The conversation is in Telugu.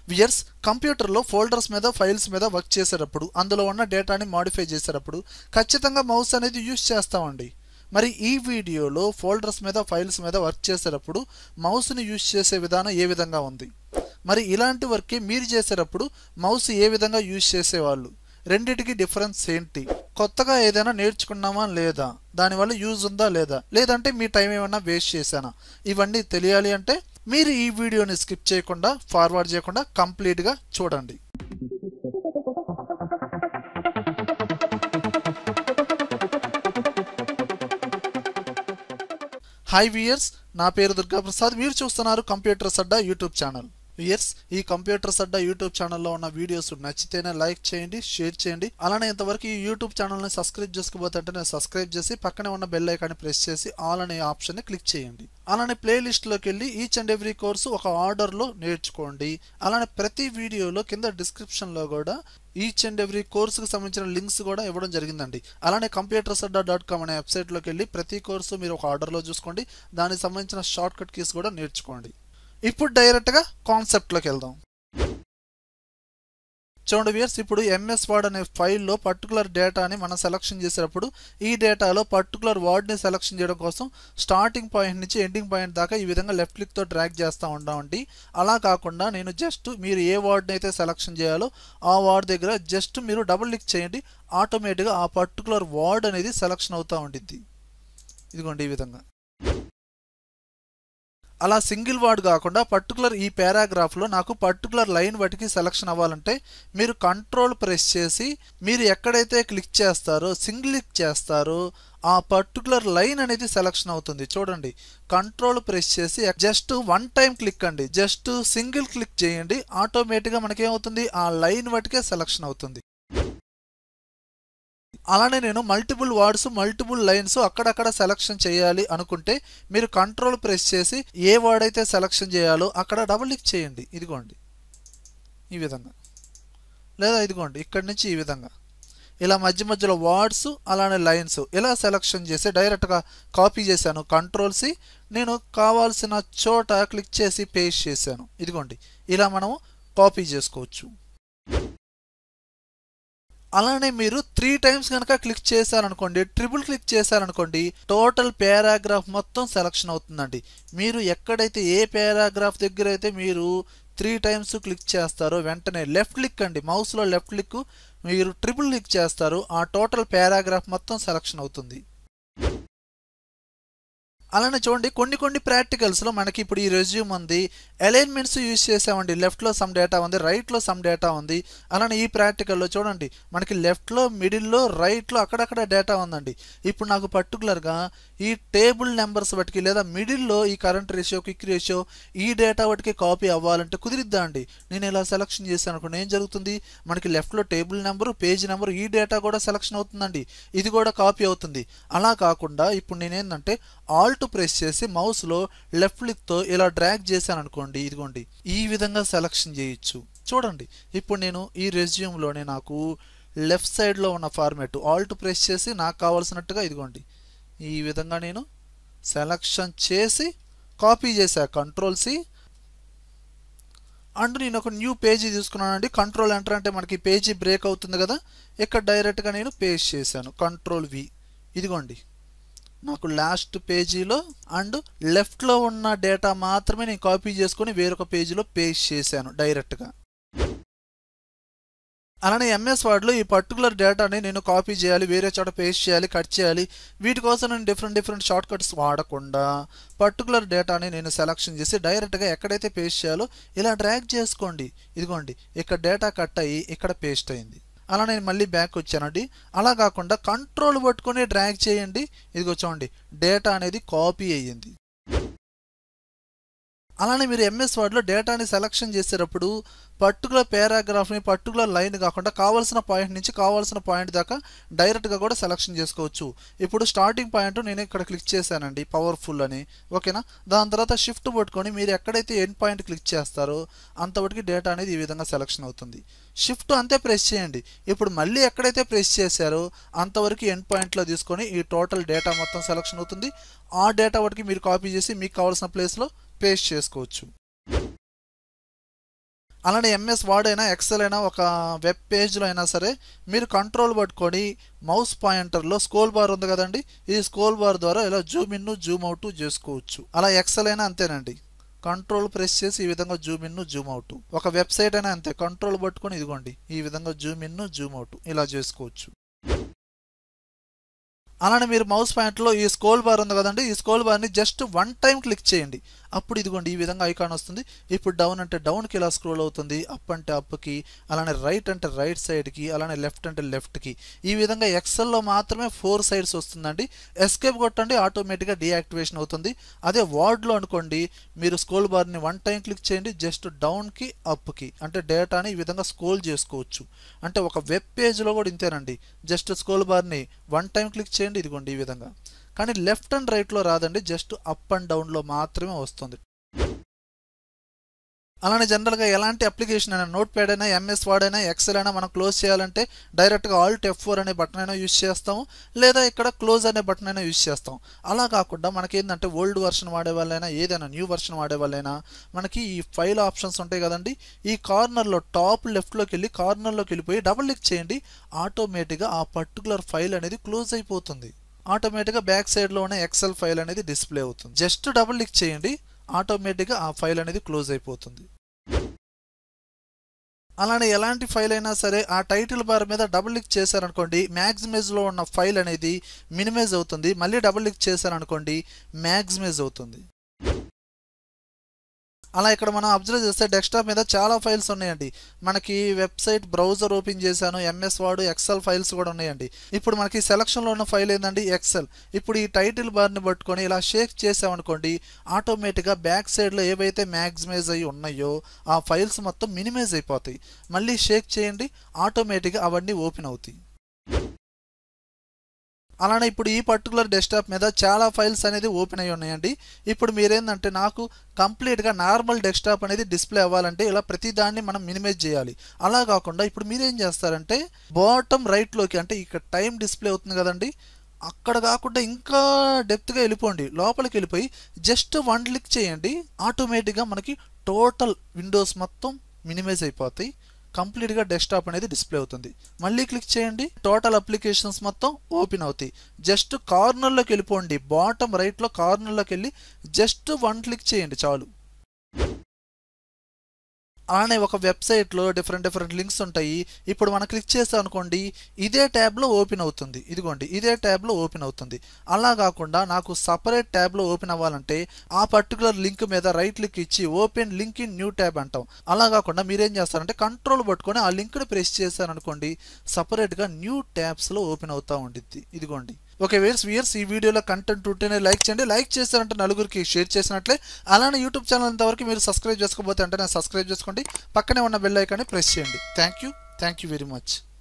వియర్స్ కంప్యూటర్లో ఫోల్డర్స్ మీద ఫైల్స్ మీద వర్క్ చేసేటప్పుడు అందులో ఉన్న డేటాని మాడిఫై చేసేటప్పుడు ఖచ్చితంగా మౌస్ అనేది యూజ్ చేస్తామండి మరి ఈ వీడియోలో ఫోల్డర్స్ మీద ఫైల్స్ మీద వర్క్ చేసేటప్పుడు మౌస్ని యూజ్ చేసే విధానం ఏ విధంగా ఉంది మరి ఇలాంటి వర్క్ మీరు చేసేటప్పుడు మౌస్ ఏ విధంగా యూజ్ చేసేవాళ్ళు రెండిటికి డిఫరెన్స్ ఏంటి కొత్తగా ఏదైనా నేర్చుకున్నామా లేదా దానివల్ల యూజ్ ఉందా లేదా లేదంటే మీ టైం ఏమైనా వేస్ట్ చేశానా ఇవన్నీ తెలియాలి అంటే మీరు ఈ వీడియోని స్కిప్ చేయకుండా ఫార్వర్డ్ చేయకుండా కంప్లీట్గా చూడండి హాయ్ వియర్స్ నా పేరు దుర్గా ప్రసాద్ మీరు చూస్తున్నారు కంప్యూటర్ సడ్డా యూట్యూబ్ ఛానల్ వియర్స్ ఈ కంప్యూటర్ సడ్డా యూట్యూబ్ ఛానల్లో ఉన్న వీడియోస్ నచ్చితేనే లైక్ చేయండి షేర్ చేయండి అలానే ఇంతవరకు ఈ యూట్యూబ్ ఛానల్ని సబ్స్క్రైబ్ చేసుకోబోతుంటే నేను సబ్స్క్రైబ్ చేసి పక్కనే ఉన్న బెల్ ఐకాన్ని ప్రెస్ చేసి ఆల్ అనే ఆప్షన్ని క్లిక్ చేయండి అలానే ప్లేలిస్ట్లోకి వెళ్ళి ఈచ్ అండ్ ఎవ్రీ కోర్సు ఒక ఆర్డర్లో నేర్చుకోండి అలానే ప్రతి వీడియోలో కింద డిస్క్రిప్షన్లో కూడా ఈచ్ అండ్ ఎవ్రీ కోర్సుకు సంబంధించిన లింక్స్ కూడా ఇవ్వడం జరిగిందండి అలానే కంప్యూటర్ సడ్డా డాట్ కామ్ అనే వెబ్సైట్లోకి వెళ్ళి ప్రతి కోర్సు మీరు ఒక ఆర్డర్లో చూసుకోండి దానికి సంబంధించిన షార్ట్ కట్ కీస్ కూడా నేర్చుకోండి ఇప్పుడు డైరెక్ట్గా కాన్సెప్ట్లోకి వెళ్దాం చూడండి వియర్స్ ఇప్పుడు ఎంఎస్ వర్డ్ అనే ఫైల్లో పర్టికులర్ డేటాని మనం సెలక్షన్ చేసేటప్పుడు ఈ డేటాలో పర్టికులర్ వర్డ్ని సెలక్షన్ చేయడం కోసం స్టార్టింగ్ పాయింట్ నుంచి ఎండింగ్ పాయింట్ దాకా ఈ విధంగా లెఫ్ట్ క్లిక్తో డ్రాగ్ చేస్తూ ఉంటామండి అలా కాకుండా నేను జస్ట్ మీరు ఏ వర్డ్ని అయితే సెలక్షన్ చేయాలో ఆ వర్డ్ దగ్గర జస్ట్ మీరు డబుల్ క్లిక్ చేయండి ఆటోమేటిక్గా ఆ పర్టికులర్ వర్డ్ అనేది సెలక్షన్ అవుతూ ఉండిద్ది ఇదిగోండి ఈ విధంగా అలా సింగిల్ వర్డ్ కాకుండా పర్టికులర్ ఈ పారాగ్రాఫ్లో నాకు పర్టికులర్ లైన్ వాటికి సెలక్షన్ అవ్వాలంటే మీరు కంట్రోల్ ప్రెస్ చేసి మీరు ఎక్కడైతే క్లిక్ చేస్తారో సింగిల్ క్లిక్ చేస్తారో ఆ పర్టికులర్ లైన్ అనేది సెలక్షన్ అవుతుంది చూడండి కంట్రోల్ ప్రెస్ చేసి జస్ట్ వన్ టైం క్లిక్ అండి జస్ట్ సింగిల్ క్లిక్ చేయండి ఆటోమేటిక్గా మనకేమవుతుంది ఆ లైన్ వాటికే సెలక్షన్ అవుతుంది అలానే నేను మల్టిపుల్ వర్డ్స్ మల్టిపుల్ లైన్స్ అక్కడక్కడ సెలక్షన్ చేయాలి అనుకుంటే మీరు కంట్రోల్ ప్రెస్ చేసి ఏ వర్డ్ అయితే సెలక్షన్ చేయాలో అక్కడ డబుల్ క్లిక్ చేయండి ఇదిగోండి ఈ విధంగా లేదా ఇదిగోండి ఇక్కడి నుంచి ఈ విధంగా ఇలా మధ్య మధ్యలో వర్డ్స్ అలానే లైన్స్ ఇలా సెలక్షన్ చేసి డైరెక్ట్గా కాపీ చేశాను కంట్రోల్ సి నేను కావాల్సిన చోట క్లిక్ చేసి పేస్ట్ చేశాను ఇదిగోండి ఇలా మనము కాపీ చేసుకోవచ్చు అలానే మీరు త్రీ టైమ్స్ కనుక క్లిక్ చేశారనుకోండి ట్రిపుల్ క్లిక్ చేశారనుకోండి టోటల్ పారాగ్రాఫ్ మొత్తం సెలక్షన్ అవుతుందండి మీరు ఎక్కడైతే ఏ పారాగ్రాఫ్ దగ్గర అయితే మీరు త్రీ టైమ్స్ క్లిక్ చేస్తారో వెంటనే లెఫ్ట్ క్లిక్ అండి మౌస్లో లెఫ్ట్ క్లిక్ మీరు ట్రిపుల్ క్లిక్ చేస్తారు ఆ టోటల్ పారాగ్రాఫ్ మొత్తం సెలక్షన్ అవుతుంది అలానే చూడండి కొన్ని కొన్ని ప్రాక్టికల్స్లో మనకి ఇప్పుడు ఈ రెజ్యూమ్ ఉంది అలైన్మెంట్స్ యూజ్ చేసామండి లెఫ్ట్లో సమ్ డేటా ఉంది రైట్లో సమ్ డేటా ఉంది అలానే ఈ ప్రాక్టికల్లో చూడండి మనకి లెఫ్ట్లో మిడిల్లో రైట్లో అక్కడక్కడ డేటా ఉందండి ఇప్పుడు నాకు పర్టికులర్గా ఈ టేబుల్ నెంబర్స్ బట్టికి లేదా మిడిల్లో ఈ కరెంట్ రేషియో క్విక్ రేషియో ఈ డేటా బట్టికి కాపీ అవ్వాలంటే కుదిరిద్దా అండి నేను ఇలా సెలక్షన్ చేశాను అనుకోండి ఏం జరుగుతుంది మనకి లెఫ్ట్లో టేబుల్ నెంబరు పేజ్ నెంబరు ఈ డేటా కూడా సెలక్షన్ అవుతుందండి ఇది కూడా కాపీ అవుతుంది అలా కాకుండా ఇప్పుడు నేనేంటంటే ఆల్ట్ ప్రెస్ చేసి మౌస్లో లెఫ్ట్ క్లిక్తో ఇలా డ్రాగ్ చేశాను అనుకోండి ఇదిగోండి ఈ విధంగా సెలక్షన్ చేయొచ్చు చూడండి ఇప్పుడు నేను ఈ రెజ్యూమ్లోనే నాకు లెఫ్ట్ సైడ్లో ఉన్న ఫార్మేట్ ఆల్ట్ ప్రెస్ చేసి నాకు కావాల్సినట్టుగా ఇదిగోండి ఈ విధంగా నేను సెలక్షన్ చేసి కాపీ చేశా కంట్రోల్ సి అండ్ నేను ఒక న్యూ పేజీ తీసుకున్నానండి కంట్రోల్ ఎంటర్ అంటే మనకి పేజీ బ్రేక్ అవుతుంది కదా ఇక్కడ డైరెక్ట్గా నేను పేస్ట్ చేశాను కంట్రోల్ వి ఇదిగోండి నాకు లాస్ట్ పేజీలో అండ్ లెఫ్ట్లో ఉన్న డేటా మాత్రమే నేను కాపీ చేసుకొని వేరొక పేజీలో పేస్ట్ చేశాను డైరెక్ట్గా అలానే ఎంఎస్ వర్డ్లో ఈ పర్టికులర్ డేటాని నేను కాపీ చేయాలి వేరే చోట పేస్ట్ చేయాలి కట్ చేయాలి వీటి కోసం నేను డిఫరెంట్ డిఫరెంట్ షార్ట్ కట్స్ వాడకుండా పర్టికులర్ డేటాని నేను సెలక్షన్ చేసి డైరెక్ట్గా ఎక్కడైతే పేస్ట్ చేయాలో ఇలా డ్రాగ్ చేసుకోండి ఇదిగోండి ఇక్కడ డేటా కట్ అయ్యి ఇక్కడ పేస్ట్ అయింది అలా నేను మళ్ళీ బ్యాక్ వచ్చానండి అలా కాకుండా కంట్రోల్ పట్టుకొని డ్రాగ్ చేయండి ఇదిగో చూడండి డేటా అనేది కాపీ అయ్యింది అలానే మీరు ఎంఎస్ వర్డ్లో డేటాని సెలక్షన్ చేసేటప్పుడు పర్టికులర్ పారాగ్రాఫ్ని పర్టికులర్ లైన్ కాకుండా కావాల్సిన పాయింట్ నుంచి కావాల్సిన పాయింట్ దాకా డైరెక్ట్గా కూడా సెలక్షన్ చేసుకోవచ్చు ఇప్పుడు స్టార్టింగ్ పాయింట్ నేను ఇక్కడ క్లిక్ చేశానండి పవర్ఫుల్ అని ఓకేనా దాని తర్వాత షిఫ్ట్ పట్టుకొని మీరు ఎక్కడైతే ఎండ్ పాయింట్ క్లిక్ చేస్తారో అంతవరకు డేటా అనేది ఈ విధంగా సెలక్షన్ అవుతుంది షిఫ్ట్ అంతే ప్రెస్ చేయండి ఇప్పుడు మళ్ళీ ఎక్కడైతే ప్రెస్ చేశారో అంతవరకు ఎండ్ పాయింట్లో తీసుకొని ఈ టోటల్ డేటా మొత్తం సెలక్షన్ అవుతుంది ఆ డేటా వాటికి మీరు కాపీ చేసి మీకు కావాల్సిన ప్లేస్లో పేస్ట్ చేసుకోవచ్చు అలానే ఎంఎస్ వర్డ్ అయినా ఎక్సెల్ అయినా ఒక వెబ్ పేజ్లో అయినా సరే మీరు కంట్రోల్ పట్టుకొని మౌస్ పాయింటర్లో స్కోల్ బార్ ఉంది కదండి ఈ స్కోల్ బార్ ద్వారా ఇలా జూమ్ ఇన్ జూమ్ అవుట్ చేసుకోవచ్చు అలా ఎక్సెల్ అయినా అంతేనండి కంట్రోల్ ప్రెస్ చేసి ఈ విధంగా జూమ్ ఇన్ జూమ్ అవుట్ ఒక వెబ్సైట్ అయినా అంతే కంట్రోల్ పట్టుకొని ఇదిగోండి ఈ విధంగా జూమ్ ఇన్ జూమ్ అవుట్ ఇలా చేసుకోవచ్చు అలానే మీరు మౌస్ పాయింట్లో ఈ స్కోల్ బార్ ఉంది కదండి ఈ స్కోల్ బార్ని జస్ట్ వన్ టైం క్లిక్ చేయండి అప్పుడు ఇదిగోండి ఈ విధంగా ఐకాన్ వస్తుంది ఇప్పుడు డౌన్ అంటే డౌన్కి ఇలా స్క్రోల్ అవుతుంది అప్ అంటే అప్కి అలానే రైట్ అంటే రైట్ సైడ్కి అలానే లెఫ్ట్ అంటే లెఫ్ట్కి ఈ విధంగా ఎక్సెల్లో మాత్రమే ఫోర్ సైడ్స్ వస్తుందండి ఎస్కేప్ కొట్టండి ఆటోమేటిక్గా డీయాక్టివేషన్ అవుతుంది అదే వార్డ్లో అనుకోండి మీరు స్కోల్ బార్ని వన్ టైం క్లిక్ చేయండి జస్ట్ డౌన్కి అప్కి అంటే డేటాని ఈ విధంగా స్కోల్ చేసుకోవచ్చు అంటే ఒక వెబ్ పేజ్లో కూడా ఇంతేనండి జస్ట్ స్కోల్ బార్ని వన్ టైం క్లిక్ చేయండి ఇదిగోండి ఈ విధంగా కానీ లెఫ్ట్ అండ్ రైట్లో రాదండి జస్ట్ అప్ అండ్ డౌన్లో మాత్రమే వస్తుంది అలానే జనరల్గా ఎలాంటి అప్లికేషన్ అయినా నోట్ ప్యాడ్ అయినా ఎంఎస్ వర్డ్ అయినా ఎక్సెల్ అయినా మనం క్లోజ్ చేయాలంటే డైరెక్ట్గా ఆల్ట్ ఎఫ్ ఫోర్ అనే బటన్ అయినా యూస్ చేస్తాము లేదా ఇక్కడ క్లోజ్ అనే బటన్ అయినా యూస్ చేస్తాం అలా కాకుండా మనకి ఏంటంటే ఓల్డ్ వర్షన్ వాడే వాళ్ళైనా ఏదైనా న్యూ వర్షన్ వాడే వాళ్ళైనా మనకి ఈ ఫైల్ ఆప్షన్స్ ఉంటాయి కదండి ఈ కార్నర్లో టాప్ లెఫ్ట్లోకి వెళ్ళి కార్నర్లోకి వెళ్ళిపోయి డబుల్ క్లిక్ చేయండి ఆటోమేటిక్గా ఆ పర్టికులర్ ఫైల్ అనేది క్లోజ్ అయిపోతుంది ఆటోమేటిక్గా బ్యాక్ సైడ్లో ఉన్న ఎక్సెల్ ఫైల్ అనేది డిస్ప్లే అవుతుంది జస్ట్ డబుల్ క్లిక్ చేయండి ఆటోమేటిక్గా ఆ ఫైల్ అనేది క్లోజ్ అయిపోతుంది అలానే ఎలాంటి ఫైల్ అయినా సరే ఆ టైటిల్ బార్ మీద డబుల్ క్లిక్ చేశారనుకోండి మ్యాక్సిమైజ్లో ఉన్న ఫైల్ అనేది మినిమైజ్ అవుతుంది మళ్ళీ డబుల్ క్లిక్ చేశారనుకోండి మ్యాక్సిమైజ్ అవుతుంది అలా ఇక్కడ మనం అబ్జర్వ్ చేస్తే డెస్క్టాప్ మీద చాలా ఫైల్స్ ఉన్నాయండి మనకి వెబ్సైట్ బ్రౌజర్ ఓపెన్ చేశాను ఎంఎస్ వర్డ్ ఎక్సెల్ ఫైల్స్ కూడా ఉన్నాయండి ఇప్పుడు మనకి సెలక్షన్లో ఉన్న ఫైల్ ఏంటండి ఎక్సెల్ ఇప్పుడు ఈ టైటిల్ బార్ని పట్టుకొని ఇలా షేక్ చేసామనుకోండి ఆటోమేటిక్గా బ్యాక్ సైడ్లో ఏవైతే మ్యాక్సిమైజ్ అయ్యి ఉన్నాయో ఆ ఫైల్స్ మొత్తం మినిమైజ్ అయిపోతాయి మళ్ళీ షేక్ చేయండి ఆటోమేటిక్గా అవన్నీ ఓపెన్ అవుతాయి అలానే ఇప్పుడు ఈ పర్టికులర్ డెస్క్టాప్ మీద చాలా ఫైల్స్ అనేది ఓపెన్ అయి ఉన్నాయండి ఇప్పుడు మీరేందంటే నాకు కంప్లీట్గా నార్మల్ డెస్క్టాప్ అనేది డిస్ప్లే అవ్వాలంటే ఇలా ప్రతి దాన్ని మనం మినిమైజ్ చేయాలి అలా కాకుండా ఇప్పుడు మీరేం చేస్తారంటే బాటమ్ రైట్లోకి అంటే ఇక్కడ టైం డిస్ప్లే అవుతుంది కదండి అక్కడ కాకుండా ఇంకా డెప్త్గా వెళ్ళిపోండి లోపలికి వెళ్ళిపోయి జస్ట్ వన్ క్లిక్ చేయండి ఆటోమేటిక్గా మనకి టోటల్ విండోస్ మొత్తం మినిమైజ్ అయిపోతాయి కంప్లీట్గా డెస్క్టాప్ అనేది డిస్ప్లే అవుతుంది మళ్ళీ క్లిక్ చేయండి టోటల్ అప్లికేషన్స్ మొత్తం ఓపెన్ అవుతాయి జస్ట్ కార్నర్లోకి వెళ్ళిపోండి బాటమ్ రైట్లో కార్నర్లోకి వెళ్ళి జస్ట్ వన్ క్లిక్ చేయండి చాలు అలానే ఒక వెబ్సైట్లో డిఫరెంట్ డిఫరెంట్ లింక్స్ ఉంటాయి ఇప్పుడు మనం క్లిక్ చేస్తాం అనుకోండి ఇదే ట్యాబ్లో ఓపెన్ అవుతుంది ఇదిగోండి ఇదే ట్యాబ్లో ఓపెన్ అవుతుంది అలా కాకుండా నాకు సపరేట్ ట్యాబ్లో ఓపెన్ అవ్వాలంటే ఆ పర్టికులర్ లింక్ మీద రైట్ క్లిక్ ఇచ్చి open link in new tab అంటాం అలా కాకుండా మీరేం చేస్తారంటే కంట్రోల్ పట్టుకొని ఆ లింక్ని ప్రెస్ చేశారనుకోండి సపరేట్గా న్యూ ట్యాబ్స్లో ఓపెన్ అవుతూ ఉండిద్ది ఇదిగోండి ఓకే వేర్స్ వియర్స్ ఈ వీడియోలో కంటెంట్ ఉంటేనే లైక్ చేయండి లైక్ చేశారంటే నలుగురికి షేర్ చేసినట్లే అలానే యూట్యూబ్ ఛానల్ అంతవరకు మీరు సబ్స్క్రైబ్ చేసుకోకపోతే అంటే సబ్స్క్రైబ్ చేసుకోండి పక్కనే ఉన్న బెల్ ఐకాన్ని ప్రెస్ చేయండి thank you thank you very much